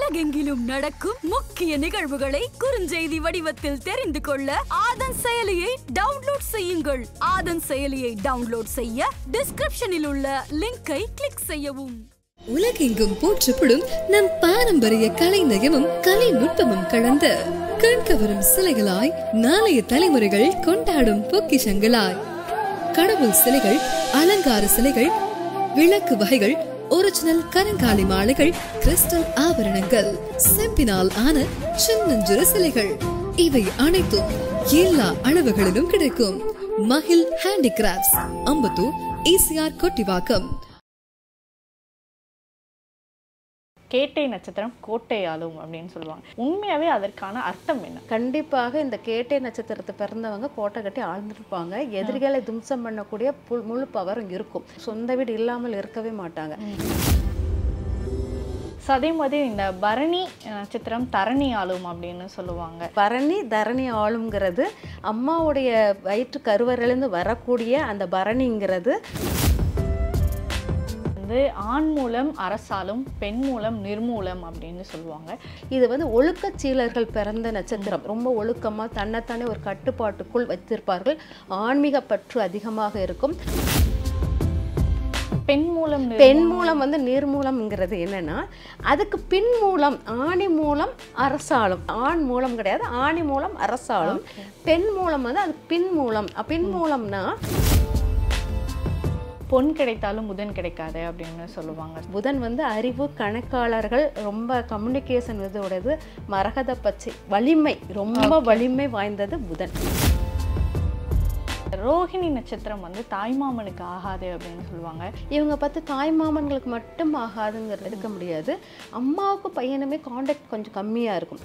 உலகெங்கிலும் நடக்கும் முக்கிய நிகழ்வுகளை குறுஞ்செய்தி வடிவத்தில் தெரிந்து கொள்ள ஆதன் செயலியை டவுன்லோட் செய்யுங்கள் ஆதன் செயலியை டவுன்லோட் செய்ய டிஸ்கிரிப்ஷனில் உள்ள லிங்கை கிளிக் செய்யவும் உலகெங்கும் போற்றப்படும் நம் பாரம்பரிய கலை நயமும் கலை நுட்பமும் கலந்த கண்கவரும் சிலைகளாய் நாளைய தலைமுறைகள் கொண்டாடும் பொக்கிஷங்களாய் கடவுள் சிலைகள் அலங்கார சிலைகள் விளக்கு வகைகள் ஒரிஜினல் கருங்காலி மாலைகள் கிறிஸ்டல் ஆபரணங்கள் செம்பினால் ஆன சின்னஞ்சிறு சிலைகள் இவை அனைத்தும் எல்லா அளவுகளிலும் கிடைக்கும் மகிழ் ஹேண்டிகிராப்ட்ஸ் அம்பத்தூர் ஏசிஆர் கொட்டிவாக்கம் கேட்டை நட்சத்திரம் கோட்டை ஆளும் அப்படின்னு சொல்லுவாங்க உண்மையாவே அதற்கான அர்த்தம் என்ன கண்டிப்பாக இந்த கேட்டை நட்சத்திரத்தை பிறந்தவங்க கோட்டை கட்டி ஆழ்ந்திருப்பாங்க எதிரிகளை தும்சம் பண்ணக்கூடிய புல் முழு பவரும் இருக்கும் சொந்த வீடு இல்லாமல் இருக்கவே மாட்டாங்க So, அதே மாதிரி இந்த பரணி நட்சத்திரம் தரணி ஆளும் அப்படின்னு சொல்லுவாங்க பரணி தரணி ஆளுங்கிறது அம்மாவுடைய வயிற்று கருவறையிலேருந்து வரக்கூடிய அந்த பரணிங்கிறது வந்து ஆண் மூலம் அரசாலும் பெண் மூலம் நிர்மூலம் அப்படின்னு சொல்லுவாங்க இது வந்து ஒழுக்கச் சீலர்கள் பிறந்த நட்சத்திரம் ரொம்ப ஒழுக்கமாக தன்னைத்தானே ஒரு கட்டுப்பாட்டுக்குள் வைத்திருப்பார்கள் ஆன்மீக பற்று அதிகமாக இருக்கும் பெண் மூலம் நிர்- பெண் மூலம் வந்து நீர்மூலம்ங்கிறது என்னன்னா அதுக்கு பின் மூலம் ஆணி மூலம் அரசாளும் ஆண் மூலம் கிடையாது ஆணி மூலம் அரசாளும் பெண் மூலம் வந்து அது பின் மூலம் அ, பின் மூலம்னா பொன் கிடைத்தாலும் புதன் கிடைக்காது அப்படின்னு சொல்லுவாங்க புதன் வந்து அறிவு கணக்காளர்கள் ரொம்ப கம்யூனிகேஷன் இதோடது மரகத பச்சை வலிமை ரொம்ப வலிமை வாய்ந்தது புதன் ரோஹிணி நட்சத்திரம் வந்து தாய்மாமனுக்கு ஆகாது அப்படின்னு சொல்லுவாங்க இவங்க பார்த்து தாய் மாமன்களுக்கு மட்டும் ஆகாதுங்கிறது இருக்க முடியாது அம்மாவுக்கும் பையனுமே காண்டாக்ட் கொஞ்சம் கம்மியாக இருக்கும்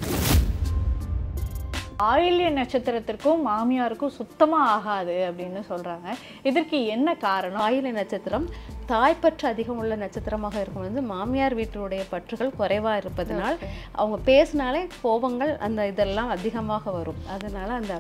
ஆயில்ய நட்சத்திரத்திற்கும் மாமியாருக்கும் சுத்தமா ஆகாது அப்படின்னு சொல்றாங்க இதற்கு என்ன காரணம் ஆயில நட்சத்திரம் தாய்ப்பற்று அதிகம் உள்ள நட்சத்திரமாக இருக்கும் வந்து மாமியார் வீட்டினுடைய பற்றுகள் குறைவாக இருப்பதனால் அவங்க பேசினாலே கோபங்கள் அந்த இதெல்லாம் அதிகமாக வரும் அதனால அந்த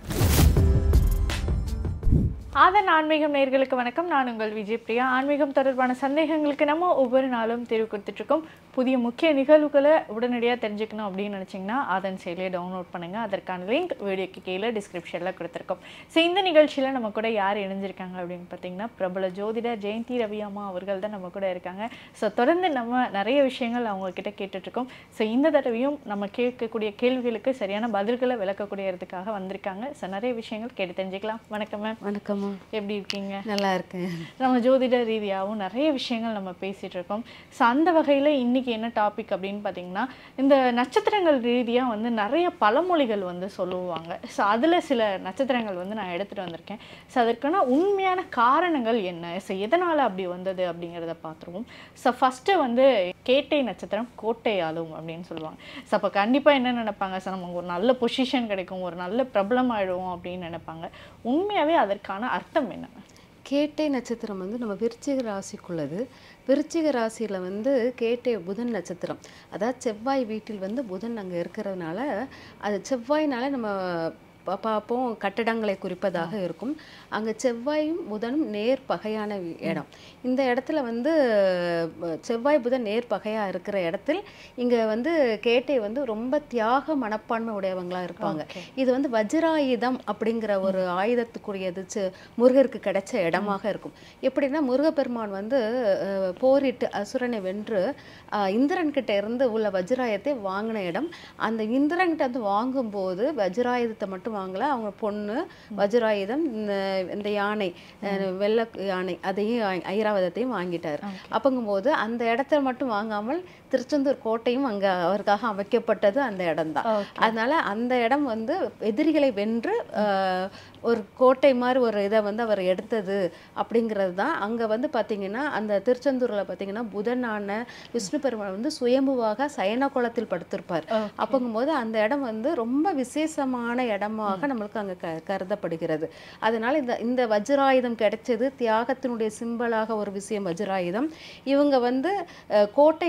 ஆதன் ஆன்மீகம் நேர்களுக்கு வணக்கம் நான் உங்கள் விஜய் பிரியா ஆன்மீகம் தொடர்பான சந்தேகங்களுக்கு நம்ம ஒவ்வொரு நாளும் தீர்வு கொடுத்துட்டு இருக்கோம் புதிய முக்கிய நிகழ்வுகளை உடனடியாக தெரிஞ்சுக்கணும் அப்படின்னு நினச்சிங்கன்னா ஆதன் செயலியை டவுன்லோட் பண்ணுங்க அதற்கான லிங்க் வீடியோக்கு கீழே டிஸ்கிரிப்ஷனில் கொடுத்துருக்கோம் ஸோ இந்த நிகழ்ச்சியில் நம்ம கூட யார் இணைஞ்சிருக்காங்க அப்படின்னு பார்த்தீங்கன்னா பிரபல ஜோதிடர் ஜெயந்தி ரவி அம்மா அவர்கள் தான் நம்ம கூட இருக்காங்க ஸோ தொடர்ந்து நம்ம நிறைய விஷயங்கள் அவங்க கிட்ட கேட்டுட்டு இருக்கோம் ஸோ இந்த தடவையும் நம்ம கேட்கக்கூடிய கேள்விகளுக்கு சரியான பதில்களை விளக்கக்கூடியதுக்காக வந்திருக்காங்க ஸோ நிறைய விஷயங்கள் கேட்டு தெரிஞ்சுக்கலாம் வணக்கம் மேம் வணக்கம்மா எப்படி இருக்கீங்க நல்லா இருக்கேன் நம்ம ஜோதிட ரீதியாகவும் நிறைய விஷயங்கள் நம்ம பேசிட்டு இருக்கோம் ஸோ அந்த வகையில் இன்னைக்கு என்ன டாபிக் அப்படின்னு பார்த்தீங்கன்னா இந்த நட்சத்திரங்கள் ரீதியாக வந்து நிறைய பழமொழிகள் வந்து சொல்லுவாங்க ஸோ அதில் சில நட்சத்திரங்கள் வந்து நான் எடுத்துகிட்டு வந்திருக்கேன் ஸோ அதற்கான உண்மையான காரணங்கள் என்ன ஸோ எதனால் அப்படி வந்தது அப்படிங்கிறத பார்த்துருவோம் ஸோ ஃபஸ்ட்டு வந்து கேட்டை நட்சத்திரம் கோட்டை ஆளும் அப்படின்னு சொல்லுவாங்க ஸோ அப்போ கண்டிப்பாக என்ன நினைப்பாங்க சார் நமக்கு ஒரு நல்ல பொசிஷன் கிடைக்கும் ஒரு நல்ல பிரபலம் ஆயிடுவோம் அப்படின்னு நினைப்பாங்க உண்மையாகவே அதற்கான அர்த்தம் என்ன கேட்டை நட்சத்திரம் வந்து நம்ம விருச்சிக ராசிக்குள்ளது விருச்சிக ராசியில் வந்து கேட்டை புதன் நட்சத்திரம் அதாவது செவ்வாய் வீட்டில் வந்து புதன் அங்கே இருக்கிறதுனால அது செவ்வாய்னால நம்ம பா- பார்ப்போம் கட்டடங்களை குறிப்பதாக இருக்கும் அங்கே செவ்வாயும் புதனும் நேர் பகையான வி- இடம் இந்த இடத்துல வந்து அஹ், செவ்வாய் புதன் நேர் பகையாக இருக்கிற இடத்தில் இங்கே வந்து கேட்டை வந்து ரொம்ப தியாக மனப்பான்மை உடையவங்களா இருப்பாங்க இது வந்து வஜ்ராயுதம் அப்படிங்கிற ஒரு ஆயுதத்துக்குரியது செ- முருகருக்கு கிடைச்ச இடமாக இருக்கும் எப்படின்னா முருகப்பெருமான் வந்து அஹ், போரிட்டு அசுரனை வென்று அஹ், இந்திரன் கிட்ட இருந்து உள்ள வஜ்ராயத்தை வாங்கின இடம் அந்த இந்திரன் கிட்ட வந்து வாங்கும்போது வஜ்ராயுதத்தை மட்டும் வாங்கல அவங்க பொண்ணு வஜ்ராயுதம் இந்த இந்த யானை அஹ், வெள்ளை யானை அதையும் ஐ- ஐராவதத்தையும் வாங்கிட்டார் அப்பங்கும்போது அந்த இடத்த மட்டும் வாங்காமல் திருச்செந்தூர் கோட்டையும் அங்க அவருக்காக அமைக்கப்பட்டது அந்த இடம்தான் அதனால அந்த இடம் வந்து எதிரிகளை வென்று அஹ், ஒரு கோட்டை மாதிரி ஒரு இதை வந்து அவர் எடுத்தது அப்படிங்கிறது தான் அங்கே வந்து பார்த்தீங்கன்னா அந்த திருச்செந்தூரில் பார்த்தீங்கன்னா புதனான விஷ்ணு பெருமாள் வந்து சுயம்புவாக சயன கோலத்தில் படுத்திருப்பார் அப்பங்கும்போது அந்த இடம் வந்து ரொம்ப விசேஷமான இடமாக நம்மளுக்கு அங்கே க கருதப்படுகிறது அதனால இந்த இந்த வஜ்ராயுதம் கிடைச்சது தியாகத்தினுடைய சிம்பலாக ஒரு விஷயம் வஜ்ராயுதம் இவங்க வந்து அஹ், கோட்டை கட்டி இவங்க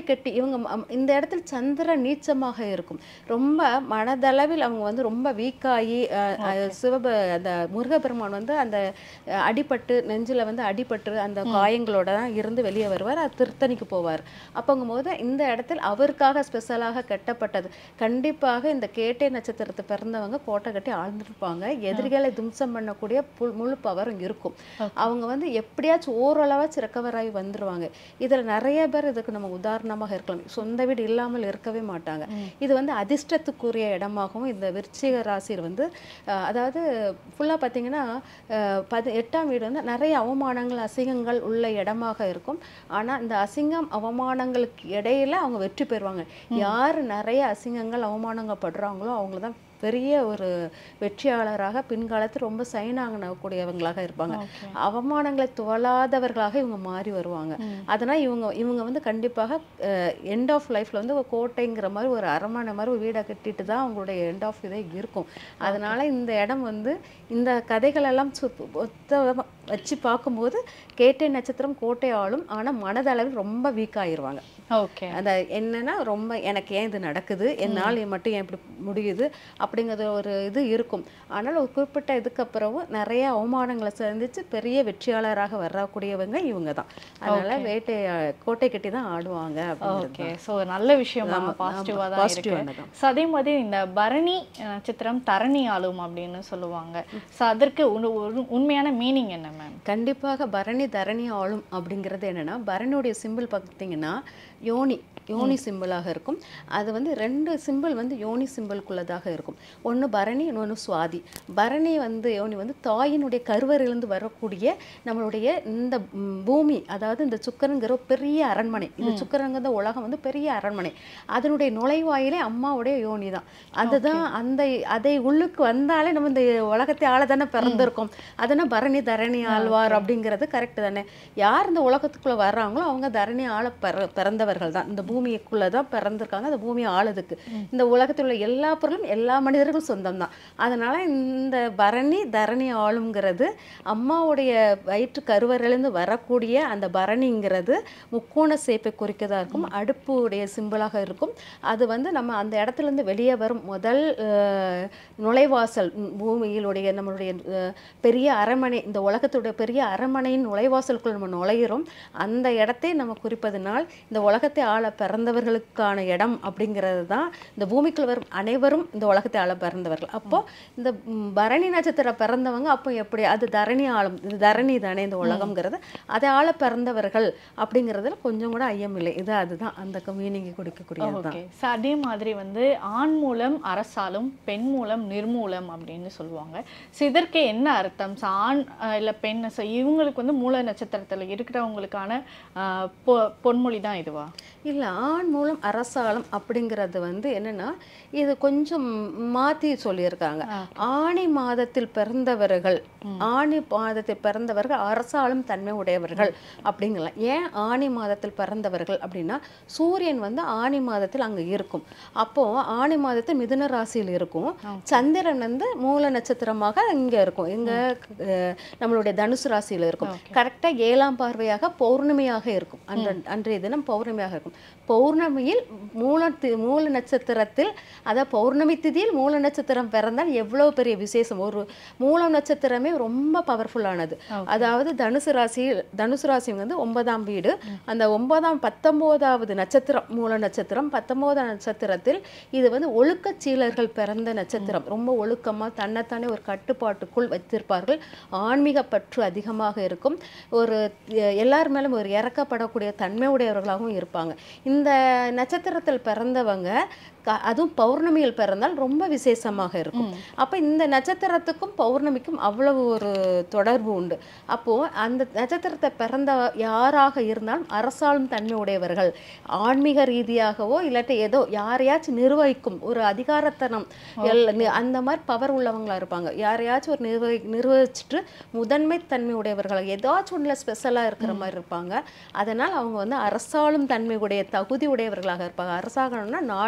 இவங்க ம- இந்த இடத்துல சந்திரன் நீச்சமாக இருக்கும் ரொம்ப மனதளவில் அவங்க வந்து ரொம்ப வீக்காகி சிவப அந்த முருகப்பெருமான் வந்து அந்த அஹ், அடிபட்டு நெஞ்சில் வந்து அடிபட்டு அந்த காயங்களோட தான் இருந்து வெளியே வருவார் அது திருத்தணிக்கு போவார் அப்போங்கும் போது இந்த இடத்தில் அவருக்காக ஸ்பெஷலாக கட்டப்பட்டது கண்டிப்பாக இந்த கேட்டை நட்சத்திரத்தை பிறந்தவங்க கோட்டை கட்டி ஆழ்ந்திருப்பாங்க எதிரிகளை தும்சம் பண்ணக்கூடிய புல் முழு பவரும் இருக்கும் அவங்க வந்து எப்படியாச்சும் ஓரளவாச்சும் ரெக்கவர் ஆகி வந்துருவாங்க இதுல நிறைய பேர் இதுக்கு நம்ம உதாரணமாக இருக்கலாம் சொந்த வீடு இல்லாமல் இருக்கவே மாட்டாங்க இது வந்து அதிர்ஷ்டத்துக்குரிய இடமாகவும் இந்த விருச்சிக ராசியில் வந்து அஹ், அதாவது ஃபுல்லாக பார்த்தீங்கன்னா அஹ், பதி எட்டாம் வீடு வந்து நிறைய அவமானங்கள் அசிங்கங்கள் உள்ள இடமாக இருக்கும் ஆனா இந்த அசிங்கம் அவமானங்களுக்கு இடையில அவங்க வெற்றி பெறுவாங்க யார் நிறைய அசிங்கங்கள் அவமானங்கள் படுறாங்களோ அவங்கள தான் பெரிய ஒரு வெற்றியாளராக பின்காலத்தில் ரொம்ப சைன் ஆகக்கூடியவங்களாக இருப்பாங்க அவமானங்களை துவளாதவர்களாக இவங்க மாறி வருவாங்க அதனால் இவங்க இவங்க வந்து கண்டிப்பாக எண்ட் ஆஃப் லைஃப்ல வந்து ஒரு கோட்டைங்கிற மாதிரி ஒரு அரண்மனை மாதிரி ஒரு வீடை கட்டிட்டு தான் அவங்களுடைய எண்ட் ஆஃப் இதே இருக்கும் அதனால இந்த இடம் வந்து இந்த கதைகளெல்லாம் சு- மொத்தமா வச்சு பார்க்கும்போது கேட்டை நட்சத்திரம் கோட்டை ஆளும் ஆனால் மனதளவில் ரொம்ப வீக் ஆயிருவாங்க ஓகே அந்த என்னன்னா ரொம்ப எனக்கு ஏன் இது நடக்குது என்னால் மட்டும் ஏன் இப்படி முடியுது அப்படிங்கிறது ஒரு இது இருக்கும் ஆனால் ஒரு குறிப்பிட்ட இதுக்கு அப்புறமும் நிறைய அவமானங்களை சந்திச்சு பெரிய வெற்றியாளராக வரக்கூடியவங்க இவங்க தான் அதனால வேட்டை கோட்டை கட்டி தான் ஆடுவாங்க அப்படிங்கிறது ஓகே ஸோ நல்ல விஷயம் ஆமா, பாசிட்டிவாக ஆமா, தான் positive இருக்கு ஆனதுதான். ஸோ அதே மாதிரி இந்த பரணி நட்சத்திரம் தரணி ஆளும் அப்படின்னு சொல்லுவாங்க ஸோ அதற்கு உண- ஒரு உண்மையான மீனிங் என்ன மேம் கண்டிப்பாக பரணி தரணி ஆளும் அப்படிங்கிறது என்னன்னா பரணியுடைய சிம்பிள் பார்த்தீங்கன்னா யோனி யோனி சிம்பிளாக இருக்கும் அது வந்து ரெண்டு சிம்பிள் வந்து யோனி சிம்பிளுக்குள்ளதாக இருக்கும் ஒன்று பரணி இன்னொன்று சுவாதி பரணி வந்து யோனி வந்து தாயினுடைய கருவறையிலிருந்து வரக்கூடிய நம்மளுடைய இந்த ம், பூமி அதாவது இந்த சுக்கரங்கிற ஒரு பெரிய அரண்மனை இந்த சுக்கரங்கிற உலகம் வந்து பெரிய அரண்மனை அதனுடைய நுழைவாயிலே அம்மாவுடைய யோனி தான் அதுதான் அந்த அதை உள்ளுக்கு வந்தாலே நம்ம இந்த உலகத்தை ஆள தானே பிறந்திருக்கோம் அதனால் பரணி தரணி ஆழ்வார் அப்படிங்கிறது கரெக்ட் தானே யார் இந்த உலகத்துக்குள்ள வர்றாங்களோ அவங்க தரணி ஆள பிற பிறந்தவர்கள் தான் இந்த பூமிக்குள்ள தான் பிறந்திருக்காங்க அந்த பூமியை ஆளுதுக்கு இந்த உலகத்தில் உள்ள எல்லா பொருளும் எல்லா மனிதர்களும் சொந்தம் தான் அதனால இந்த பரணி தரணி ஆளுங்கிறது அம்மாவுடைய வயிற்று கருவறையிலேருந்து வரக்கூடிய அந்த பரணிங்கிறது முக்கோண சேப்பை குறிக்கதா இருக்கும் அடுப்புடைய சிம்பிளாக இருக்கும் அது வந்து நம்ம அந்த இடத்துல இருந்து வெளியே வரும் முதல் அஹ், நுழைவாசல் ம், பூமியிலுடைய நம்மளுடைய அஹ், பெரிய அரண்மனை இந்த உலகத்துடைய பெரிய அரண்மனையின் நுழைவாசலுக்குள் நம்ம நுழையிறோம் அந்த இடத்தை நம்ம குறிப்பதனால் இந்த உலகத்தை ஆள பிறந்தவர்களுக்கான இடம் அப்படிங்கிறது தான் இந்த பூமிக்குள் வரும் அனைவரும் இந்த உலகத்தை ஆள பிறந்தவர்கள் அப்போ இந்த ம், பரணி நட்சத்திரம் பிறந்தவங்க அப்போ எப்படி அது தரணி ஆளும் இது தரணி தானே இந்த உலகம்ங்கிறது அதை ஆள பிறந்தவர்கள் அப்படிங்கிறதுல கொஞ்சம் கூட ஐயம் இல்லை இது அதுதான் அந்த மீனிங் கொடுக்கக்கூடியது தான் ஓகே ஸோ அதே மாதிரி வந்து ஆண் மூலம் அரசாலும் பெண் மூலம் நிர்மூலம் அப்படின்னு சொல்லுவாங்க ஸோ இதற்கு என்ன அர்த்தம் ஸோ ஆண் அஹ், இல்ல பெண் ஸோ இவங்களுக்கு வந்து மூல நட்சத்திரத்துல இருக்கிறவங்களுக்கான அஹ், பொ- பொன்மொழி தான் இதுவா இல்லை ஆண் மூலம் அரசாலம் அப்படிங்கிறது வந்து என்னன்னா இது கொஞ்சம் மாற்றி சொல்லியிருக்காங்க ஆணி மாதத்தில் பிறந்தவர்கள் ஆணி மாதத்தில் பிறந்தவர்கள் அரசாலும் தன்மை உடையவர்கள் அப்படிங்கலாம் ஏன் ஆணி மாதத்தில் பிறந்தவர்கள் அப்படின்னா சூரியன் வந்து ஆணி மாதத்தில் அங்கே இருக்கும் அப்போ ஆணி மாதத்தில் மிதுன ராசியில் இருக்கும் சந்திரன் வந்து மூல நட்சத்திரமாக இங்கே இருக்கும் எங்க அஹ், நம்மளுடைய தனுசு ராசியில் இருக்கும் கரெக்டாக ஏழாம் பார்வையாக பௌர்ணமியாக இருக்கும் அன்று அன்றைய தினம் பௌர்ணமியாக இருக்கும் பௌர்ணமியில் மூல தி- மூல நட்சத்திரத்தில் அதாவது பௌர்ணமி திதியில் மூல நட்சத்திரம் பிறந்தால் எவ்வளவு பெரிய விசேஷம் ஒரு மூலம் நட்சத்திரமே ரொம்ப பவர்ஃபுல்லானது அதாவது தனுசு ராசியில் தனுசு ராசி வந்து ஒன்பதாம் வீடு அந்த ஒன்பதாம் பத்தொன்பதாவது நட்சத்திரம் மூல நட்சத்திரம் பத்தொன்பதாம் நட்சத்திரத்தில் இது வந்து ஒழுக்கச் சீலர்கள் பிறந்த நட்சத்திரம் ரொம்ப ஒழுக்கமா தன்னைத்தானே ஒரு கட்டுப்பாட்டுக்குள் வைத்திருப்பார்கள் ஆன்மீக பற்று அதிகமாக இருக்கும் ஒரு எ- எல்லார் மேலும் ஒரு இறக்கப்படக்கூடிய தன்மை உடையவர்களாகவும் இருப்பாங்க இந்த நட்சத்திரத்தில் பிறந்தவங்க க- அதுவும் பௌர்ணமியில் பிறந்தால் ரொம்ப விசேஷமாக இருக்கும் அப்ப இந்த நட்சத்திரத்துக்கும் பௌர்ணமிக்கும் அவ்வளவு ஒரு தொடர்பு உண்டு அப்போ அந்த நட்சத்திரத்தை பிறந்த யாராக இருந்தாலும் அரசாளும் தன்மை உடையவர்கள் ஆன்மீக ரீதியாகவோ இல்லாட்டி ஏதோ யாரையாச்சும் நிர்வகிக்கும் ஒரு அதிகாரத்தனம் எல்- நி- அந்த மாதிரி பவர் உள்ளவங்களா இருப்பாங்க யாரையாச்சும் ஒரு நிர்வகி நிர்வகிச்சுட்டு முதன்மை தன்மை உடையவர்கள் ஏதாச்சும் ஒன்றில் ஸ்பெஷலாக இருக்கிற மாதிரி இருப்பாங்க அதனால் அவங்க வந்து அரசாளும் தன்மை உடைய தகுதி உடையவர்களாக இருப்பாங்க அரசாங்கம்னா நாடு மட்டும்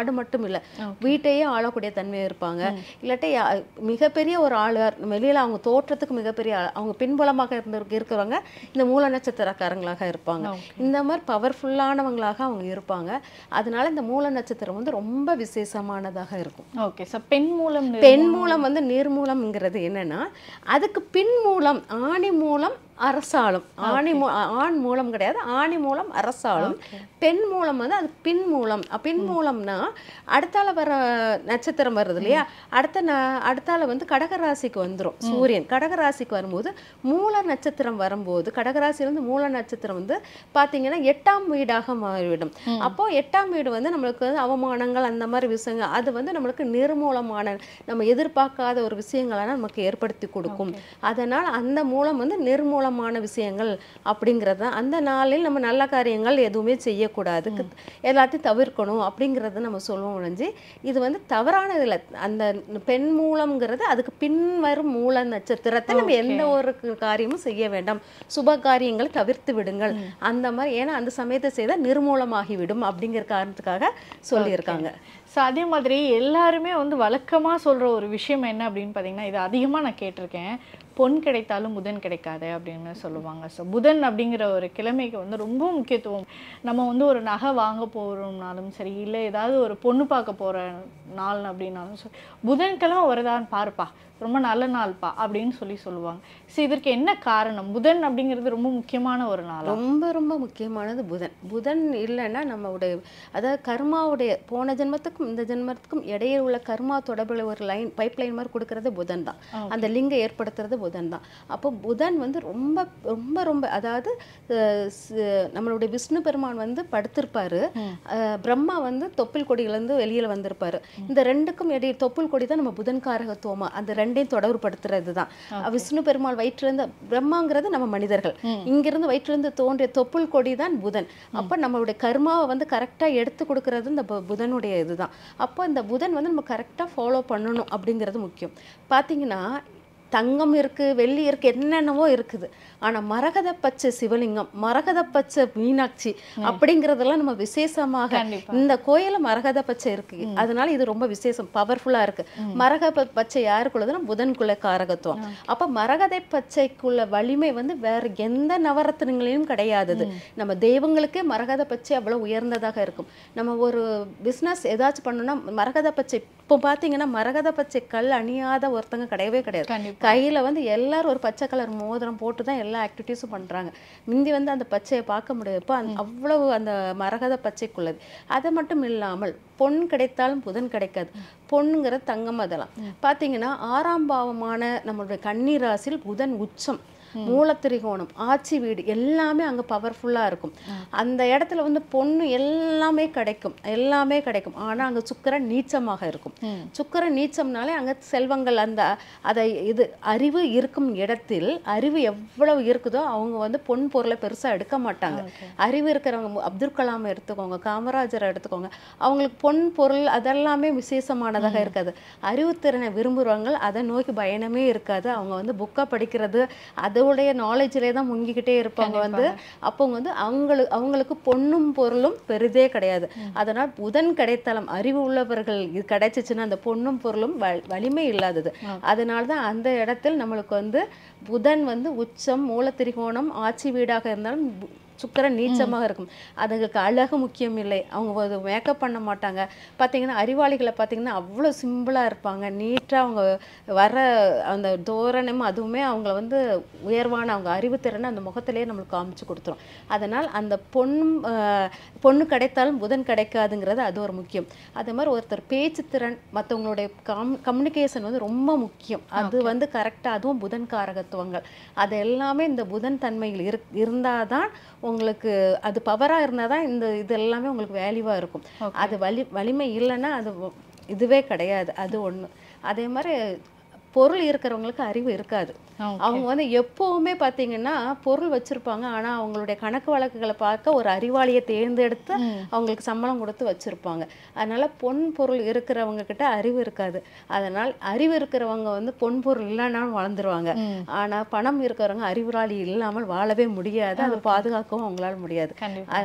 இல்லை வீட்டையே ஆளக்கூடிய தன்மை இருப்பாங்க இல்லாட்டி யா- மிகப்பெரிய ஒரு ஆளுவர் வெளியில அவங்க தோற்றத்துக்கு மிகப்பெரிய ஆள் அவங்க பின்புலமாக இருந்து இருக்கிறவங்க இந்த மூல நட்சத்திரக்காரங்களாக இருப்பாங்க இந்த மாதிரி பவர்ஃபுல்லானவங்களாக அவங்க இருப்பாங்க அதனால இந்த மூல நட்சத்திரம் வந்து ரொம்ப விசேஷமானதாக இருக்கும் ஓகே சார் பெண் மூலம் நிறு- பெண் மூலம் வந்து நீர்மூலம்ங்கிறது என்னன்னா அதுக்கு பின் மூலம் ஆணி மூலம் அரசாளும் ஆணி மூ ஆண் மூலம் கிடையாது ஆணி மூலம் அரசாளும் பெண் மூலம் வந்து அது பின் மூலம் அ, பின் மூலம்னா அடுத்தால வர நட்சத்திரம் வருது இல்லையா அடுத்த ந- அடுத்தால வந்து கடகராசிக்கு வந்துரும் சூரியன் கடகராசிக்கு வரும்போது மூல நட்சத்திரம் வரும்போது கடகராசியிலேருந்து மூல நட்சத்திரம் வந்து பார்த்தீங்கன்னா எட்டாம் வீடாக மாறிவிடும் அப்போ எட்டாம் வீடு வந்து நம்மளுக்கு வந்து அவமானங்கள் அந்த மாதிரி விஷயங்கள் அது வந்து நம்மளுக்கு நிர்மூலமான நம்ம எதிர்பார்க்காத ஒரு விஷயங்களை நமக்கு ஏற்படுத்தி கொடுக்கும் அதனால் அந்த மூலம் வந்து நிர்மூலமான விஷயங்கள் அப்படிங்கிறது தான் அந்த நாளில் நம்ம நல்ல காரியங்கள் எதுவுமே செய்யக்கூடாது கு- எல்லாத்தையும் தவிர்க்கணும் அப்படிங்கிறத நம்ம சொல்லுவோம் ஒழிஞ்சு இது வந்து தவறானது இல்லை அந்த பெண் மூலம்ங்கிறது அதுக்கு பின் வரும் மூல நட்சத்திரத்தை நம்ம எந்த ஒரு கு- காரியமும் செய்ய வேண்டாம் சுப காரியங்களை தவிர்த்து விடுங்கள் அந்த மாதிரி ஏன்னா அந்த சமயத்தை செய்தால் நிர்மூலமாகி விடும் அப்படிங்கிற காரணத்துக்காக சொல்லியிருக்காங்க ஸோ அதே மாதிரி எல்லாருமே வந்து வழக்கமா சொல்ற ஒரு விஷயம் என்ன அப்படின்னு பார்த்தீங்கன்னா இது அதிகமா நான் கேட்டிருக்கேன் பொன் கிடைத்தாலும் புதன் கிடைக்காது அப்படின்னு சொல்லுவாங்க ஸோ புதன் அப்படிங்கிற ஒரு கிழமைக்கு வந்து ரொம்ப முக்கியத்துவம் நம்ம வந்து ஒரு நகை வாங்க போகிறோம்னாலும் சரி இல்லை ஏதாவது ஒரு பொண்ணு பார்க்க போகிற நாள் அப்படின்னாலும் சரி புதன்கிழமை வருதான்னு பாருப்பா ரொம்ப நல்ல நாள்ப்பா அப்படின்னு சொல்லி சொல்லுவாங்க ஸோ இதற்கு என்ன காரணம் புதன் அப்படிங்கிறது ரொம்ப முக்கியமான ஒரு நாள் ரொம்ப ரொம்ப முக்கியமானது புதன் புதன் இல்லைன்னா நம்மளுடைய அதாவது கர்மாவுடைய போன ஜென்மத்துக்கும் இந்த ஜென்மத்துக்கும் இடையே உள்ள கர்மா தொடர்புல ஒரு லைன் பைப் லைன் மாதிரி கொடுக்கறது புதன் தான் அந்த லிங்க ஏற்படுத்துறது புதன் தான் அப்போ புதன் வந்து ரொம்ப ரொம்ப ரொம்ப அதாவது அஹ், ஸ்- நம்மளுடைய விஷ்ணு பெருமான் வந்து படுத்திருப்பாரு அஹ், பிரம்மா வந்து தொப்புள் கொடியிலேருந்து வெளியில வந்திருப்பாரு இந்த ரெண்டுக்கும் இடையே தொப்புள் கொடி தான் நம்ம புதன் காரகத்துவமா அந்த ரெண்டையும் தொடர்புபடுத்துறது தான் விஷ்ணு பெருமாள் வயிற்றிலிருந்து பிரம்மாங்கிறது நம்ம மனிதர்கள் இங்கிருந்து வயிற்றிலிருந்து தோன்றிய தொப்புள் கொடி தான் புதன் அப்போ நம்மளுடைய கர்மாவை வந்து கரெக்டாக எடுத்து கொடுக்கறது இந்த பு- புதனுடைய இதுதான் அப்போ இந்த புதன் வந்து நம்ம கரெக்டாக ஃபாலோ பண்ணணும் அப்படிங்கிறது முக்கியம் பார்த்தீங்கன்னா தங்கம் இருக்கு வெள்ளி இருக்கு என்னென்னவோ இருக்குது ஆனா மரகத பச்சை சிவலிங்கம் மரகத பச்சை மீனாட்சி அப்படிங்கறதெல்லாம் நம்ம விசேஷமாக கண்டிப்பா. இந்த கோயில மரகத பச்சை இருக்கு அதனால இது ரொம்ப விசேஷம் பவர்ஃபுல்லா இருக்கு மரகத பச்சை யாருக்குள்ளதுன்னா புதன்குள்ள காரகத்துவம் அப்ப மரகத பச்சைக்குள்ள வலிமை வந்து வேற எந்த நவரத்தினங்களிலும் கிடையாது இது. நம்ம தெய்வங்களுக்கே மரகத பச்சை அவ்வளவு உயர்ந்ததாக இருக்கும் நம்ம ஒரு பிசினஸ் ஏதாச்சும் பண்ணோம்னா மரகத பச்சை இப்போ பார்த்தீங்கன்னா மரகத பச்சை கல் அணியாத ஒருத்தங்க கிடையவே கிடையாது கண்டிப்பா கையில வந்து எல்லாரும் ஒரு பச்சை கலர் மோதிரம் போட்டு தான் எல்லா ஆக்டிவிட்டீஸும் பண்றாங்க முந்தி வந்து அந்த பச்சையை பார்க்க முடியாது இப்போ அந்த அவ்வளவு அந்த மரகத பச்சைக்குள்ளது அது மட்டும் இல்லாமல் பொன் கிடைத்தாலும் புதன் கிடைக்காது பொண்ணுங்கிறது தங்கம் அதெல்லாம் பார்த்தீங்கன்னா ஆறாம் பாவமான நம்மளுடைய கன்னி ராசியில் புதன் உச்சம் மூலத்திரிகோணம் ஆட்சி வீடு எல்லாமே அங்க பவர்ஃபுல்லா இருக்கும் அந்த இடத்துல வந்து பொண்ணு எல்லாமே கிடைக்கும் எல்லாமே கிடைக்கும் ஆனா அங்க சுக்கிரன் நீச்சமாக இருக்கும் சுக்கிரன் நீச்சம்னாலே அங்க செல்வங்கள் அந்த அதை இது அறிவு இருக்கும் இடத்தில் அறிவு எவ்வளவு இருக்குதோ அவங்க வந்து பொன் பொருளை பெருசா எடுக்க மாட்டாங்க அறிவு இருக்கிறவங்க மு- அப்துல் கலாம் எடுத்துக்கோங்க காமராஜரை எடுத்துக்கோங்க அவங்களுக்கு பொன் பொருள் அதெல்லாமே விசேஷமானதாக இருக்காது அறிவுத்திறனை விரும்புகிறவங்க அதை நோக்கி பயணமே இருக்காது அவங்க வந்து புக்கை படிக்கிறது அதோடைய நாலேஜிலே தான் முங்கிக்கிட்டே இருப்பாங்க வந்து அப்போ வந்து அவங்களுக்கு அவங்களுக்கு பொன்னும் பொருளும் பெரிதே கிடையாது அதனால் புதன் கிடைத்தலம் அறிவு உள்ளவர்கள் இது கிடைச்சிச்சுன்னா அந்த பொன்னும் பொருளும் வ- வலிமை இல்லாதது அதனால தான் அந்த இடத்தில் நம்மளுக்கு வந்து புதன் வந்து உச்சம் மூலத்திரிகோணம் ஆட்சி வீடாக இருந்தாலும் பு- சுக்கிரன் நீச்சமாக இருக்கும் அதுங்களுக்கு அழகு முக்கியம் இல்லை அவங்க ஒரு மேக்கப் பண்ண மாட்டாங்க பார்த்தீங்கன்னா அறிவாளிகளை பார்த்தீங்கன்னா அவ்வளோ சிம்பிளாக இருப்பாங்க நீட்டாக அவங்க வர அந்த தோரணம் அதுவுமே அவங்கள வந்து உயர்வான அவங்க அறிவுத்திறனை அந்த முகத்திலேயே நம்மளுக்கு காமிச்சு கொடுத்துரும் அதனால் அந்த பொண்ணும் ஆஹ், பொண்ணு கிடைத்தாலும் புதன் கிடைக்காதுங்கிறது அது ஒரு முக்கியம் அதே மாதிரி ஒருத்தர் பேச்சு திறன் மற்றவங்களுடைய கம் கம்யூனிகேஷன் வந்து ரொம்ப முக்கியம் அது வந்து கரெக்டாக அதுவும் புதன் காரகத்துவங்கள் அது எல்லாமே இந்த புதன் தன்மையில் இரு இருந்தால் தான் உங்களுக்கு அது பவராக இருந்தால் தான் இந்த இது எல்லாமே உங்களுக்கு வேல்யூவாக இருக்கும் அது வலி வலிமை இல்லைன்னா அது ஒ- இதுவே கிடையாது அது ஒண்ணு அதே மாதிரி பொருள் இருக்கிறவங்களுக்கு அறிவு இருக்காது Okay. அவங்க வந்து எப்பவுமே பார்த்தீங்கன்னா பொருள் வச்சிருப்பாங்க ஆனா அவங்களுடைய கணக்கு வழக்குகளை பார்க்க ஒரு அறிவாளியை தேர்ந்தெடுத்து அவங்களுக்கு சம்பளம் கொடுத்து வச்சிருப்பாங்க அதனால பொன் பொருள் இருக்கிறவங்க கிட்ட அறிவு இருக்காது அதனால் அறிவு இருக்கிறவங்க வந்து பொன் பொருள் இல்லைன்னாலும் வளர்ந்துருவாங்க ஆனா பணம் இருக்கிறவங்க அறிவுராளி இல்லாமல் வாழவே முடியாது அதை பாதுகாக்கவும் அவங்களால முடியாது கண்டிப்பா அதனால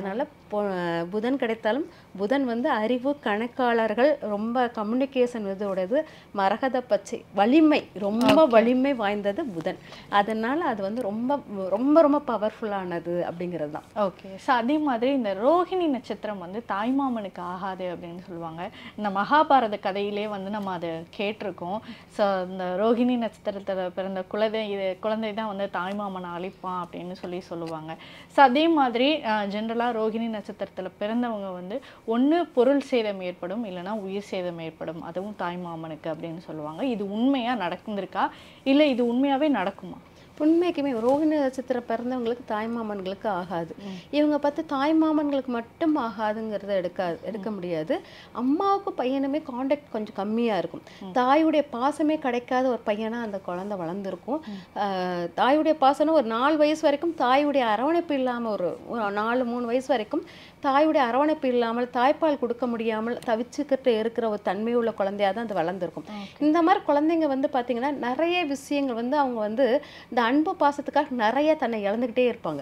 பொ- புதன் கிடைத்தாலும் புதன் வந்து அறிவு கணக்காளர்கள் ரொம்ப கம்யூனிகேஷன் இதோடது மரகத பச்சை வலிமை ரொம்ப வலிமை வாய்ந்தது புதன் அதனால அது வந்து ரொம்ப ரொம்ப ரொம்ப பவர்ஃபுல்லானது அப்படிங்கிறது தான் ஓகே ஸோ அதே மாதிரி இந்த ரோஹிணி நட்சத்திரம் வந்து தாய்மாமனுக்கு ஆகாது அப்படின்னு சொல்லுவாங்க இந்த மகாபாரத கதையிலே வந்து நம்ம அதை கேட்டிருக்கோம் ஸோ இந்த ரோஹிணி நட்சத்திரத்தில் பிறந்த குழந்தை இது குழந்தை தான் வந்து தாய்மாமனை அழிப்பான் அப்படின்னு சொல்லி சொல்லுவாங்க ஸோ அதே மாதிரி ஜென்ரலாக ரோஹிணி நட்சத்திரத்தில் பிறந்தவங்க வந்து ஒன்று பொருள் சேதம் ஏற்படும் இல்லைன்னா உயிர் சேதம் ஏற்படும் அதுவும் தாய்மாமனுக்கு அப்படின்னு சொல்லுவாங்க இது உண்மையாக நடந்திருக்கா இல்லை இது உண்மையாகவே நடக்குமா உண்மைக்குமே ரோகிணி நட்சத்திரம் பிறந்தவங்களுக்கு தாய்மாமன்களுக்கு ஆகாது இவங்க பார்த்து தாய்மாமன்களுக்கு மட்டும் ஆகாதுங்கிறத எடுக்காது எடுக்க முடியாது அம்மாவுக்கும் பையனுமே காண்டாக்ட் கொஞ்சம் கம்மியாக இருக்கும் தாயுடைய பாசமே கிடைக்காத ஒரு பையனா அந்த குழந்தை வளர்ந்துருக்கும் ஆஹ் தாயுடைய பாசனம் ஒரு நாலு வயசு வரைக்கும் தாயுடைய அரவணைப்பு இல்லாமல் ஒரு ஒரு நாலு மூணு வயசு வரைக்கும் தாயுடைய அரவணைப்பு இல்லாமல் தாய்ப்பால் கொடுக்க முடியாமல் தவிச்சுக்கிட்டு இருக்கிற ஒரு தன்மை உள்ள குழந்தையா தான் அது வளர்ந்துருக்கும் இந்த மாதிரி குழந்தைங்க வந்து பார்த்தீங்கன்னா நிறைய விஷயங்கள் வந்து அவங்க வந்து இந்த அன்பு பாசத்துக்காக நிறைய தன்னை இழந்துக்கிட்டே இருப்பாங்க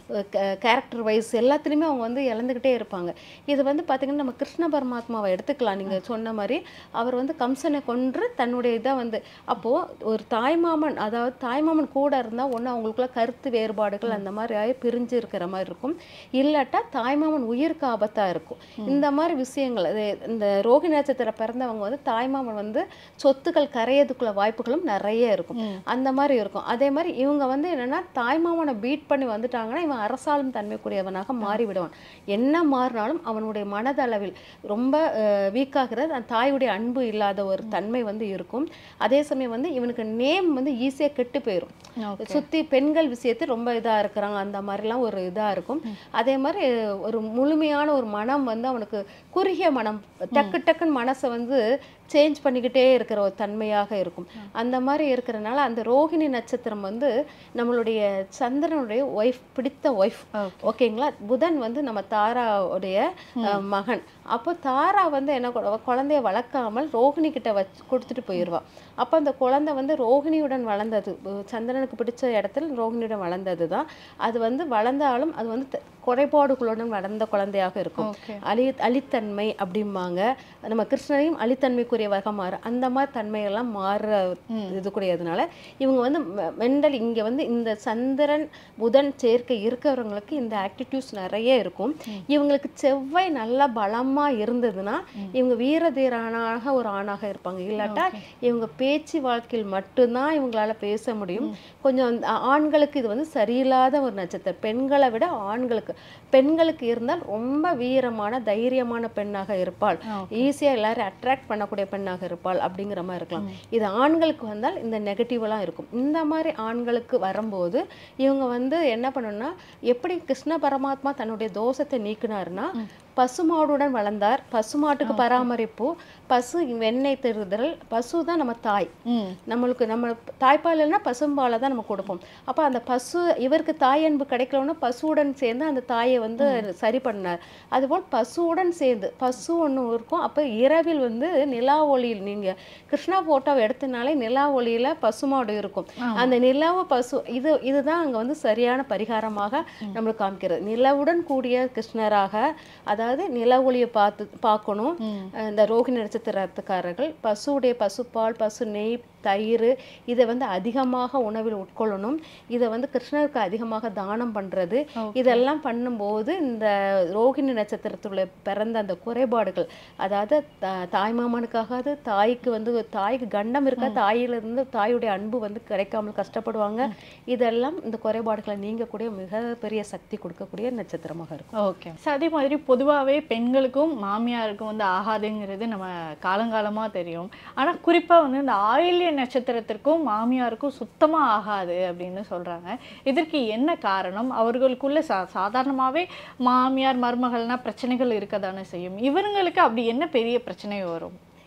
கேரக்டர் வைஸ் எல்லாத்துலேயுமே அவங்க வந்து இழந்துக்கிட்டே இருப்பாங்க இது வந்து பார்த்தீங்கன்னா நம்ம கிருஷ்ண பரமாத்மாவை எடுத்துக்கலாம் நீங்கள் சொன்ன மாதிரி அவர் வந்து கம்சனை கொன்று தன்னுடைய இதை வந்து அப்போது ஒரு தாய்மாமன் அதாவது தாய்மாமன் கூட இருந்தால் ஒன்று அவங்களுக்குள்ள கருத்து வேறுபாடுகள் அந்த மாதிரி ஆகி பிரிஞ்சு இருக்கிற மாதிரி இருக்கும் இல்லாட்டா தாய்மாமன் உயிருக்கு ஆபத்தாக இருக்கும் இந்த மாதிரி விஷயங்கள் அது இந்த ரோஹி நட்சத்திரம் பிறந்தவங்க வந்து தாய்மாமன் வந்து சொத்துக்கள் கரையதுக்குள்ள வாய்ப்புகளும் நிறைய இருக்கும் அந்த மாதிரி இருக்கும் அதே மாதிரி இவங்க வந்து என்னன்னா தாய்மாமனை பீட் பண்ணி வந்துட்டாங்கன்னா இவன் அரசாளும் தன்மைக்குரியவனாக மாறி விடுவான் என்ன மாறினாலும் அவனுடைய மனதளவில் ரொம்ப வீக்காகிறது அந்த தாயுடைய அன்பு இல்லாத ஒரு தன்மை வந்து இருக்கும் அதே சமயம் வந்து இவனுக்கு நேம் வந்து ஈஸியாக கெட்டு போயிடும் சுத்தி பெண்கள் விஷயத்தில் ரொம்ப இதா இருக்கிறாங்க அந்த மாதிரிலாம் ஒரு இதா இருக்கும் அதே மாதிரி ஒரு முழுமையான ஒரு மனம் வந்து அவனுக்கு குறுகிய மனம் டக்கு டக்குன்னு மனசை வந்து சேஞ்ச் பண்ணிக்கிட்டே இருக்கிற ஒரு தன்மையாக இருக்கும் அந்த மாதிரி இருக்கிறனால அந்த ரோஹிணி நட்சத்திரம் வந்து நம்மளுடைய சந்திரனுடைய ஒய்ஃப் பிடித்த ஒய்ஃப் ஓகேங்களா புதன் வந்து நம்ம தாராவுடைய அஹ், மகன் அப்போ தாரா வந்து என்ன கொ- குழந்தைய வளர்க்காமல் ரோஹிணி கிட்ட வச்சு கொடுத்துட்டு போயிடுவா அப்போ அந்த குழந்தை வந்து ரோஹிணியுடன் வளர்ந்தது அஹ், சந்திரனுக்கு பிடிச்ச இடத்துல ரோஹிணியுடன் வளர்ந்தது தான் அது வந்து வளர்ந்தாலும் அது வந்து த- குறைபாடுகளுடன் வளர்ந்த குழந்தையாக இருக்கும் ஓகே அலி அலித்தன்மை அப்படிம்பாங்க நம்ம கிருஷ்ணரையும் அலித்தன்மைக்குரியவராக மாறு அந்த மாதிரி தன்மையெல்லாம் மாற இது கூடியதுனால இவங்க வந்து மெண்டல் இங்கே வந்து இந்த சந்திரன் புதன் சேர்க்கை இருக்கிறவங்களுக்கு இந்த ஆக்டிடியூட்ஸ் நிறைய இருக்கும் இவங்களுக்கு செவ்வாய் நல்லா பலமா இருந்ததுன்னா இவங்க வீரதீரானாக ஒரு ஆணாக இருப்பாங்க இல்லாட்டா இவங்க பேச்சு வாழ்க்கையில் மட்டும்தான் இவங்களால பேச முடியும் கொஞ்சம் அந்த ஆண்களுக்கு இது வந்து சரியில்லாத ஒரு நட்சத்திரம் பெண்களை விட ஆண்களுக்கு பெண்களுக்கு இருந்தால் ரொம்ப வீரமான தைரியமான பெண்ணாக இருப்பாள் ஈஸியாக எல்லாரும் அட்ராக்ட் பண்ணக்கூடிய பெண்ணாக இருப்பாள் அப்படிங்கிற மாதிரி இருக்கலாம் இது ஆண்களுக்கு வந்தால் இந்த நெகட்டிவ்லாம் இருக்கும் இந்த மாதிரி ஆண்களுக்கு வரும்போது இவங்க வந்து என்ன பண்ணணும்னா எப்படி கிருஷ்ண பரமாத்மா தன்னுடைய தோஷத்தை நீக்கினார்னா பசுமாடுடன் வளர்ந்தார் பசுமாட்டுக்கு பராமரிப்பு பசு வெண்ணெய் தருதல் பசு தான் நம்ம தாய் ம் நம்மளுக்கு நம்ம தாய்ப்பால் இல்லைன்னா பசும்பாலை தான் நம்ம கொடுப்போம் அப்போ அந்த பசு இவருக்கு தாய் அன்பு கிடைக்கலன்னா பசுவுடன் சேர்ந்து அந்த தாயை வந்து சரி பண்ணார் அதுபோல் பசுவுடன் சேர்ந்து பசு ஒன்று இருக்கும் அப்போ இரவில் வந்து நிலா ஒளியில் நீங்கள் கிருஷ்ணா போட்டோவை எடுத்தனாலே நிலா ஒளியில் பசுமாடு இருக்கும் அந்த நிலாவை பசு இது இதுதான் அங்கே வந்து சரியான பரிகாரமாக நம்மளுக்கு காமிக்கிறது நிலவுடன் கூடிய கிருஷ்ணராக அதாவது நில ஒளியை பார்த்து பார்க்கணும் அஹ் இந்த ரோகிணி நட்சத்திரத்துக்காரர்கள் பசுவுடைய பசுப்பால் பசு நெய் தயிர் இதை வந்து அதிகமாக உணவில் உட்கொள்ளணும் இதை வந்து கிருஷ்ணருக்கு அதிகமாக தானம் பண்றது இதெல்லாம் பண்ணும்போது இந்த ரோகிணி நட்சத்திரத்துல பிறந்த அந்த குறைபாடுகள் அதாவது த- தாய்மாமனுக்காகாது தாய்க்கு வந்து தாய்க்கு கண்டம் இருக்கா தாயிலிருந்து தாயுடைய அன்பு வந்து கிடைக்காமல் கஷ்டப்படுவாங்க இதெல்லாம் இந்த குறைபாடுகளை நீங்கக்கூடிய மிகப்பெரிய சக்தி கொடுக்கக்கூடிய நட்சத்திரமாக இருக்கும் ஓகே ஸோ அதே மாதிரி பொதுவாகவே பெண்களுக்கும் மாமியாருக்கும் வந்து ஆகாதுங்கிறது நம்ம காலங்காலமாக தெரியும் ஆனால் குறிப்பாக வந்து இந்த ஆயில்ய நட்சத்திரத்திற்கும் மாமியாருக்கும் சுத்தமாக ஆகாது அப்படின்னு சொல்கிறாங்க இதற்கு என்ன காரணம் அவர்களுக்குள்ள சா சாதாரணமாகவே மாமியார் மருமகள்னா பிரச்சனைகள் இருக்க தானே செய்யும் இவங்களுக்கு அப்படி என்ன பெரிய பிரச்சனை வரும்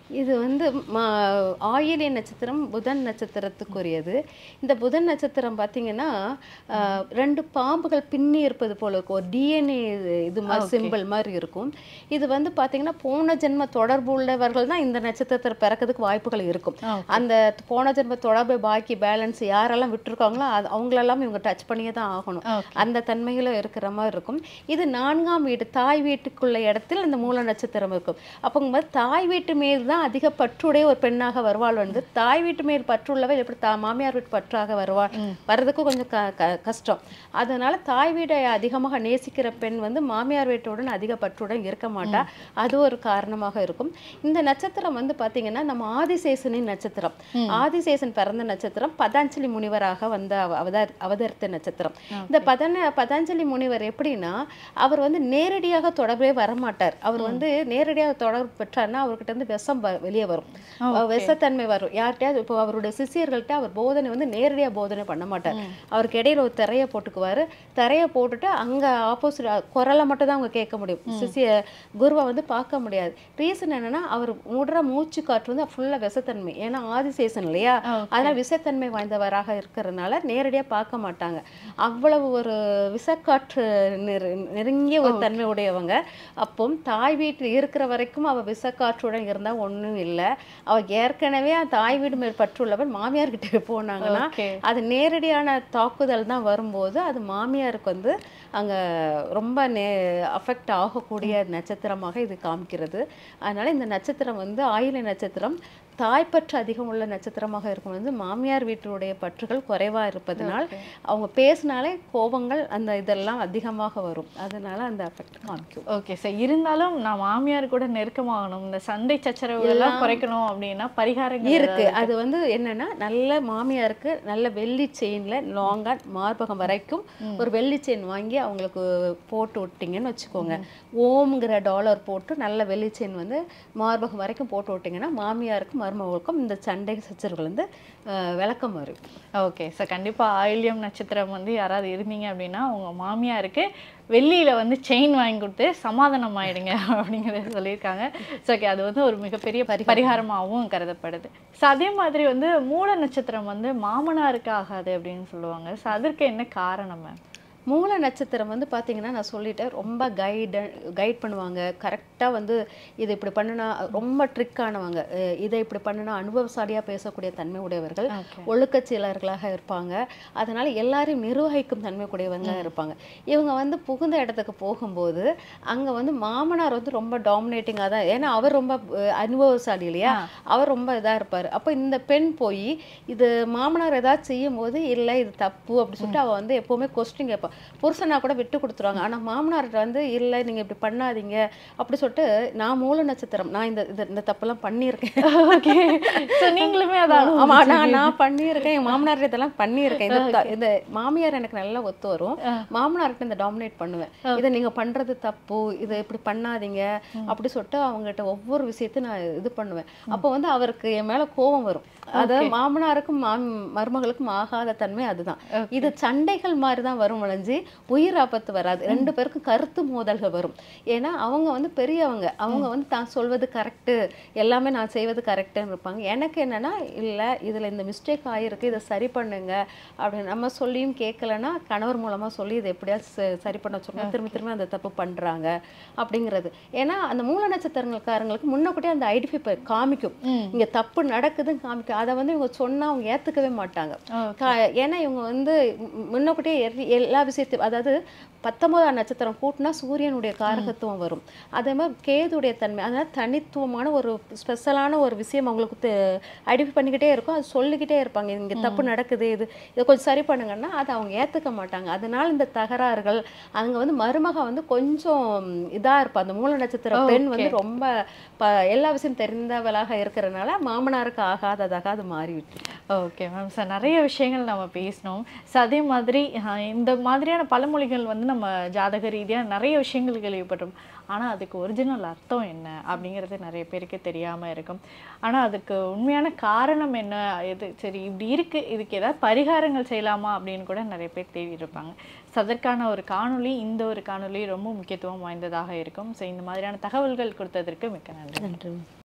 இது வந்து மா ஆயிலிய நட்சத்திரம் புதன் நட்சத்திரத்துக்குரியது இந்த புதன் நட்சத்திரம் பார்த்தீங்கன்னா ஆஹ், ரெண்டு பாம்புகள் பின்னி இருப்பது போல இருக்கும் ஒரு டிஎன்ஏ இது மாதிரி சிம்பிள் மாதிரி இருக்கும் இது வந்து பார்த்தீங்கன்னா போன ஜென்ம தொடர்பு உள்ளவர்கள் தான் இந்த நட்சத்திரத்தில் பிறக்கிறதுக்கு வாய்ப்புகள் இருக்கும் அந்த போன ஜென்ம தொடர்பு பாக்கி பேலன்ஸ் யாரெல்லாம் விட்டுருக்காங்களோ அது அவங்களெல்லாம் இவங்க டச் பண்ணியே தான் ஆகணும் அந்த தன்மையில இருக்கிற மாதிரி இருக்கும் இது நான்காம் வீடு தாய் வீட்டுக்குள்ள இடத்தில் இந்த மூல நட்சத்திரம் இருக்கும் அப்போங்கும்போது தாய் வீட்டு மேல் தான் அதிக பற்றுடைய ஒரு பெண்ணாக வருவாள் வந்து தாய் வீட்டு மேல் பற்றுள்ளவள் எப்படி தா மாமியார் வீட்டு பற்றாக வருவாள் வர்றதுக்கு கொஞ்சம் க க- கஷ்டம் அதனால தாய் வீடை அதிகமாக நேசிக்கிற பெண் வந்து மாமியார் வீட்டுடன் அதிக பற்றுடன் இருக்க மாட்டா அது ஒரு காரணமாக இருக்கும் இந்த நட்சத்திரம் வந்து பாத்தீங்கன்னா நம்ம ஆதிசேஷனின் நட்சத்திரம் ஆதிசேஷன் பிறந்த நட்சத்திரம் பதாஞ்சலி முனிவராக வந்த அவ- அவதார் அவதரித்த நட்சத்திரம் இந்த பதன பதஞ்சலி முனிவர் எப்படின்னா அவர் வந்து நேரடியாக தொடர்பே வரமாட்டார் அவர் வந்து நேரடியாக தொடர்பு பெற்றார்னா அவர்கிட்ட இருந்து விஷம் வ- வெளியே வரும் அஹ் விஷத்தன்மை வரும் யார்கிட்டயாவது இப்போ அவருடைய சிஷியர்கள்ட்ட அவர் போதனை வந்து நேரடியாக போதனை பண்ண மாட்டார் அவருக்கு இடையில ஒரு திரையை போட்டுக்குவாரு திரையை போட்டுட்டு அங்க ஆப்போசிட் குரலை மட்டும் தான் அவங்க கேட்க முடியும் சிஷிய குருவை வந்து பார்க்க முடியாது ரீசன் என்னன்னா அவர் விடுற மூச்சு காற்று வந்து ஃபுல்லா விஷத்தன்மை ஏன்னா ஆதிசேஷன் இல்லையா அதனால விஷத்தன்மை வாய்ந்தவராக இருக்கிறதுனால நேரடியாக பார்க்க மாட்டாங்க அவ்வளவு ஒரு விஷக்காற்று நெரு நெருங்கிய ஒரு தன்மை உடையவங்க அப்போ தாய் வீட்டில் இருக்கிற வரைக்கும் அவ விஷக்காற்றுடன் இருந்தா ஒண்ணும் இல்லை அவ ஏற்கனவே அந்த தாய் வீடு மேல் பற்றுள்ளவன் மாமியார் கிட்ட போனாங்கன்னா Okay. அது நேரடியான தாக்குதல் தான் வரும்போது அது மாமியாருக்கு வந்து அங்க ரொம்ப நே அஃபெக்ட் ஆகக்கூடிய நட்சத்திரமாக இது காமிக்கிறது அதனால இந்த நட்சத்திரம் வந்து ஆயில நட்சத்திரம் தாய்ப்பற்று அதிகம் உள்ள நட்சத்திரமாக இருக்கும் வந்து மாமியார் வீட்டினுடைய பற்றுகள் குறைவா இருப்பதனால் அவங்க பேசினாலே கோபங்கள் அந்த இதெல்லாம் அதிகமாக வரும் அதனால அந்த அஃபெக்ட் காமிக்கும் ஓகே சார் இருந்தாலும் நான் மாமியார் கூட நெருக்கமாகணும் இந்த சண்டை சச்சரவு எல்லாம் குறைக்கணும் அப்படின்னா பரிகாரங்கள் இருக்கு அது வந்து என்னன்னா நல்ல மாமியாருக்கு நல்ல வெள்ளி செயின்ல லாங்கா மார்பகம் வரைக்கும் ஒரு வெள்ளி செயின் வாங்கி அவங்களுக்கு போட்டு விட்டீங்கன்னு வச்சுக்கோங்க ஓம்ங்கிற டாலர் போட்டு நல்ல வெள்ளி செயின் வந்து மார்பகம் வரைக்கும் போட்டு விட்டீங்கன்னா மாமியாருக்கும் மருமகளுக்கும் இந்த சண்டை சச்சரவுகள் வந்து அஹ், விளக்கம் வரும் ஓகே சார் கண்டிப்பா ஆயில்யம் நட்சத்திரம் வந்து யாராவது இருந்தீங்க அப்படின்னா உங்க மாமியாருக்கு வெள்ளியில வந்து செயின் வாங்கி கொடுத்து சமாதானம் ஆயிடுங்க அப்படிங்கறத சொல்லியிருக்காங்க ஸோ ஓகே அது வந்து ஒரு மிகப்பெரிய பரிகாரமாகவும் கருதப்படுது ஸோ அதே மாதிரி வந்து மூல நட்சத்திரம் வந்து மாமனாருக்கு ஆகாது அப்படின்னு சொல்லுவாங்க ஸோ அதற்கு என்ன காரணம் மேம் மூல நட்சத்திரம் வந்து பார்த்தீங்கன்னா நான் சொல்லிட்டேன் ரொம்ப கைடு கைட் பண்ணுவாங்க கரெக்டாக வந்து இது இப்படி பண்ணுனா ரொம்ப ட்ரிக்கானவங்க இதை இப்படி பண்ணுனா அனுபவசாலியாக பேசக்கூடிய தன்மை உடையவர்கள் Okay. ஒழுக்கச்சீலர்களாக இருப்பாங்க அதனால எல்லாரையும் நிர்வகிக்கும் தன்மை கூடியவங்க இருப்பாங்க இவங்க வந்து புகுந்த இடத்துக்கு போகும்போது அங்க வந்து மாமனார் வந்து ரொம்ப டாமினேட்டிங்காக தான் ஏன்னா அவர் ரொம்ப அஹ், அனுபவசாலி இல்லையா அவர் ரொம்ப இதா இருப்பாரு அப்போ இந்த பெண் போய் இது மாமனார் ஏதாவது செய்யும் போது இல்லை இது தப்பு அப்படி சொல்லிட்டு அவ வந்து எப்பவுமே கொஸ்டின் கேட்பா புருஷனா கூட விட்டு கொடுத்துருவாங்க ஆனா மாமனார்கிட்ட வந்து இல்லை நீங்க இப்படி பண்ணாதீங்க அப்படி சொல்லிட்டு நான் மூல நட்சத்திரம் நான் இந்த இந்த- இந்த தப்பெல்லாம் பண்ணியிருக்கேன் ஓகே ஸோ நீங்களுமே அதை ஆமா நான் நான் பண்ணியிருக்கேன் என் மாமனார் இதெல்லாம் பண்ணியிருக்கேன் இந்த த- இந்த மாமியார் எனக்கு நல்லா ஒத்து வரும் மாமனார்கிட்ட இந்த டாமினேட் பண்ணுவேன் இதை நீங்க பண்றது தப்பு இதை இப்படி பண்ணாதீங்க அப்படி சொல்லிட்டு அவங்ககிட்ட ஒவ்வொரு விஷயத்தையும் நான் இது பண்ணுவேன் அப்போ வந்து அவருக்கு என் மேல கோபம் வரும் அதாவது மாமனாருக்கும் மாம் மருமகளுக்கும் ஆகாத தன்மை அதுதான் இது சண்டைகள் மாதிரி தான் வரும் ஒழிஞ்சு உயிர் ஆபத்து வராது ரெண்டு பேருக்கும் கருத்து மோதல்கள் வரும் ஏன்னா அவங்க வந்து பெரியவங்க அவங்க வந்து தான் சொல்வது கரெக்டு எல்லாமே நான் செய்வது கரெக்டுன்னு இருப்பாங்க எனக்கு என்னன்னா இல்லை இதில் இந்த மிஸ்டேக் ஆகிருக்கு இதை சரி பண்ணுங்க அப்படின்னு நம்ம சொல்லியும் கேட்கலன்னா கணவர் மூலமாக சொல்லி இதை எப்படியாவது ச- சரி பண்ண சொல்லுங்க திரும்ப திரும்ப அந்த தப்பு பண்ணுறாங்க அப்படிங்கிறது ஏன்னா அந்த மூல நட்சத்திரங்கள்காரங்களுக்கு முன்னக்கூட்டியே அந்த ஐடென்டிஃபை காமிக்கும் இங்க தப்பு நடக்குதுன்னு காமிக்கும் அதை வந்து இவங்க சொன்னா அவங்க ஏத்துக்கவே மாட்டாங்க கா- ஏன்னா இவங்க வந்து மு- முன்னக்கூட்டியே எரி- எல்லா விஷயத்தையும் அதாவது பத்தொன்பதாம் நட்சத்திரம் கூட்டினா சூரியனுடைய காரகத்துவம் வரும் அதே மாதிரி கேதுடைய தன்மை அதனால தனித்துவமான ஒரு ஸ்பெஷலான ஒரு விஷயம் அவங்களுக்கு ஐடென்டிஃபை பண்ணிக்கிட்டே இருக்கும் அது சொல்லிக்கிட்டே இருப்பாங்க இங்க தப்பு நடக்குது இது இதை கொஞ்சம் சரி பண்ணுங்கன்னா அதை அவங்க ஏத்துக்க மாட்டாங்க அதனால இந்த தகராறுகள் அங்க வந்து மருமக வந்து கொஞ்சம் இதா இருப்பா அந்த மூல நட்சத்திர பெண் வந்து ரொம்ப ப எல்லா விஷயம் தெரிந்தவளாக இருக்கிறனால மாமனாருக்கு ஆகாததாக அது மாறிவிட்டு ஓகே மேம் சார் நிறைய விஷயங்கள் நம்ம பேசினோம் ஸோ அதே மாதிரி அஹ், இந்த மாதிரியான பழமொழிகள் வந்து நம்ம ஜாதக ரீதியாக நிறைய விஷயங்கள் கேள்விப்பட்டோம் ஆனால் அதுக்கு ஒரிஜினல் அர்த்தம் என்ன அப்படிங்கிறது நிறைய பேருக்கு தெரியாமல் இருக்கும் ஆனால் அதுக்கு உண்மையான காரணம் என்ன எது சரி இப்படி இருக்குது இதுக்கு ஏதாவது பரிகாரங்கள் செய்யலாமா அப்படின்னு கூட நிறைய பேர் தேடி இருப்பாங்க ஸோ அதற்கான ஒரு காணொளி இந்த ஒரு காணொளி ரொம்ப முக்கியத்துவம் வாய்ந்ததாக இருக்கும் ஸோ இந்த மாதிரியான தகவல்கள் கொடுத்ததற்கு மிக்க நன்றி நன்றி